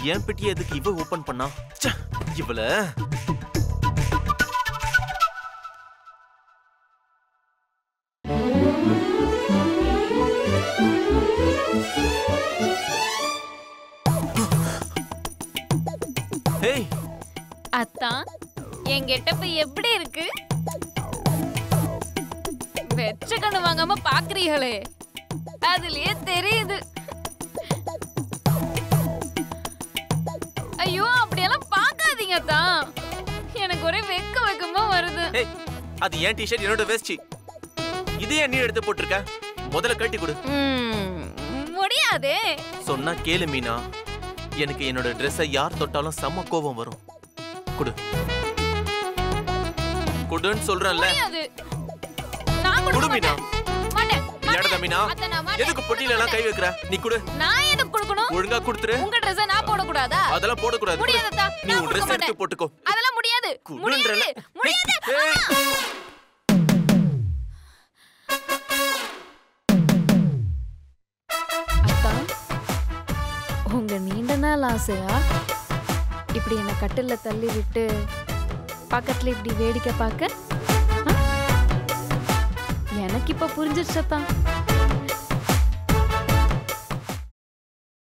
என் பெட்டியை எதுக்கு இவ ஓபன் பண்ணா ச்சே, இவள ஹேய் அத்தான் என் கெட்டப்பு எப்படி இருக்கு வெச்ச கண்ணு வாங்காம பாக்குறீங்களே அதுலயே தெரியுது ஐயோ அப்படியெல்லாம் பார்க்காதீங்க தான் எனக்கு ஒரே வெக்க வெக்கமா வருது ஹேய் அது ஏன் டிஷர்ட் என்னோட வேஸ்டி இது ஏன் நீ எடுத்து போட்டிருக்க முதல்ல கட்டி கொடு ம், முடியாதே சொன்னா கேளு மீனா எனக்கு என்னோட ட்ரெஸ்ஸை யார் தொட்டாலும் செம்ம கோபம் வரும் குடு குடுன்னு சொல்றேன்ல முடியாது நான் கொடுக்க குடு மீனா மாட்டேன் மாட்டேன் விளையாடாத மீனா அத்தை, நான் மாட்டேன். எதுக்கு பொட்டியில எல்லாம் கை வைக்கிற நீ குடு நான் எதுக்கு கொடுக்கணும் ஒழுங்கா கொடுத்துரு உங்க ட்ரெஸ் நான் போடக்கூடாதா அதெல்லாம் போடக்கூடாது குடு. முடியாது அத்தா, நீ நான் உன் கொடுக்க ட்ரெஸ் எடுத்து மாட்டேன். போட்டுக்கோ அதெல்லாம் முடியாது குடுன்றல முடியாது முடியாது ஏய். அத்தா உங்க நீண்ட நாள் ஆசையா இப்படி என்ன கட்டில்ல தள்ளி விட்டு பக்கத்துல இப்படி வேடிக்கை பார்க்க ஆ? எனக்கு இப்ப புரிஞ்சிருச்சத்தான்